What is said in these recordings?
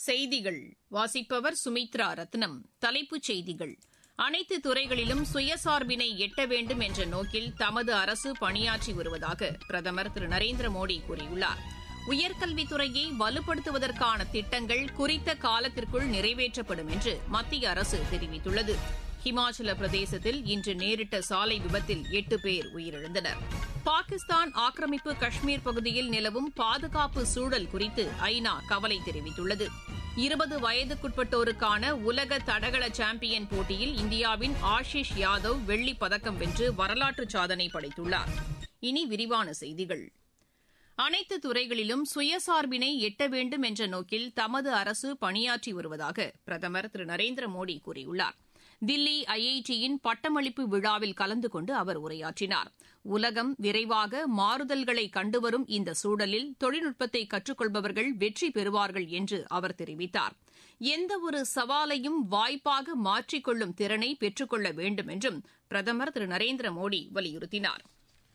செய்திகள் வாசிப்பவர் சுமித்ரா ரத்னம் தலைப்புச் செய்திகள் அனைத்து துறைகளிலும் சுயசார்பினை எட்ட வேண்டும் என்ற நோக்கில் தமது அரசு பணியாற்றி வருவதாக பிரதமர் திரு நரேந்திர மோடி கூறியுள்ளார் உயர்கல்வித்துறையை வலுப்படுத்துவதற்கான திட்டங்கள் குறித்த காலத்திற்குள் நிறைவேற்றப்படும் என்று மத்திய அரசு தெரிவித்துள்ளது ஹிமாச்சல பிரதேசத்தில் இன்று நேரிட்ட சாலை விபத்தில் எட்டு பேர் உயிரிழந்தனர் பாகிஸ்தான் ஆக்கிரமிப்பு காஷ்மீர் பகுதியில் நிலவும் பாதுகாப்பு சூழல் குறித்து ஐநா கவலை தெரிவித்துள்ளது இருபது வயதுக்குட்பட்டோருக்கான உலக தடகள சாம்பியன் போட்டியில் இந்தியாவின் ஆஷிஷ் யாதவ் வெள்ளிப் பதக்கம் வென்று வரலாற்று சாதனை படைத்துள்ளார் இனி விரிவான செய்திகள் அனைத்து துறைகளிலும் சுயசார்பினை எட்ட வேண்டும் என்ற நோக்கில் தமது அரசு பணியாற்றி வருவதாக பிரதமர் திரு நரேந்திர மோடி கூறியுள்ளார் தில்லி ஐஐடியின் பட்டமளிப்பு விழாவில் கலந்து கொண்டு அவர் உரையாற்றினார் உலகம் விரைவாக மாறுதல்களை கண்டுவரும் இந்த சூழலில் தொழில்நுட்பத்தை கற்றுக்கொள்பவர்கள் வெற்றி பெறுவார்கள் என்று அவர் தெரிவித்தார் எந்தவொரு சவாலையும் வாய்ப்பாக மாற்றிக்கொள்ளும் திறனை பெற்றுக்கொள்ள வேண்டும் என்றும் பிரதமர் திரு நரேந்திர மோடி வலியுறுத்தினார்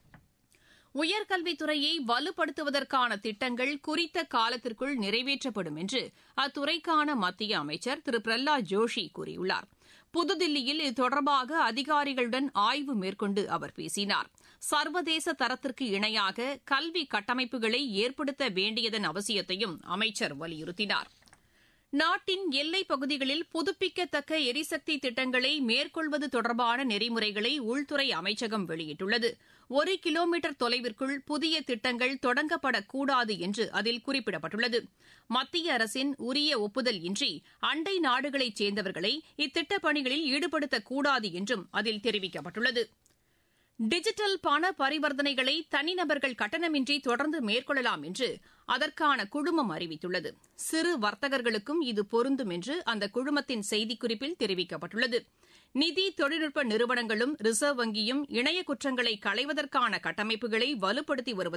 உயர்கல்வித்துறையை வலுப்படுத்துவதற்கான திட்டங்கள் குறித்த காலத்திற்குள் நிறைவேற்றப்படும் என்று அத்துறைக்கான மத்திய அமைச்சர் திரு பிரஹ்லாத் ஜோஷி கூறியுள்ளார் புதுதில்லியில் இது தொடர்பாக அதிகாரிகளுடன் ஆய்வு மேற்கொண்டு அவர் பேசினார் சர்வதேச தரத்திற்கு இணையாக கல்வி கட்டமைப்புகளை ஏற்படுத்த வேண்டியதன் அவசியத்தையும் அமைச்சர் வலியுறுத்தினார் நாட்டின் எல்லைப் பகுதிகளில் புதுப்பிக்கத்தக்க எரிசக்தி திட்டங்களை மேற்கொள்வது தொடர்பான நெறிமுறைகளை உள்துறை அமைச்சகம் வெளியிட்டுள்ளது ஒரு கிலோமீட்டர் தொலைவிற்குள் புதிய திட்டங்கள் தொடங்கப்படக்கூடாது என்று அதில் குறிப்பிடப்பட்டுள்ளது மத்திய அரசின் உரிய ஒப்புதல் இன்றி அண்டை நாடுகளைச் சேர்ந்தவர்களை இத்திட்டப் பணிகளில் ஈடுபடுத்தக்கூடாது என்றும் அதில் தெரிவிக்கப்பட்டுள்ளது டிஜிட்டல் பண பரிவர்த்தனைகளை தனிநபர்கள் கட்டணமின்றி தொடர்ந்து மேற்கொள்ளலாம் என்று அதற்கான குழுமம் அறிவித்துள்ளது சிறு வர்த்தகர்களுக்கும் இது பொருந்தும் என்று அந்த குழுமத்தின் செய்திக்குறிப்பில் தெரிவிக்கப்பட்டுள்ளது நிதி தொழில்நுட்ப நிறுவனங்களும் ரிசர்வ் வங்கியும் இணைய குற்றங்களை களைவதற்கான கட்டமைப்புகளை வலுப்படுத்தி வருவதாக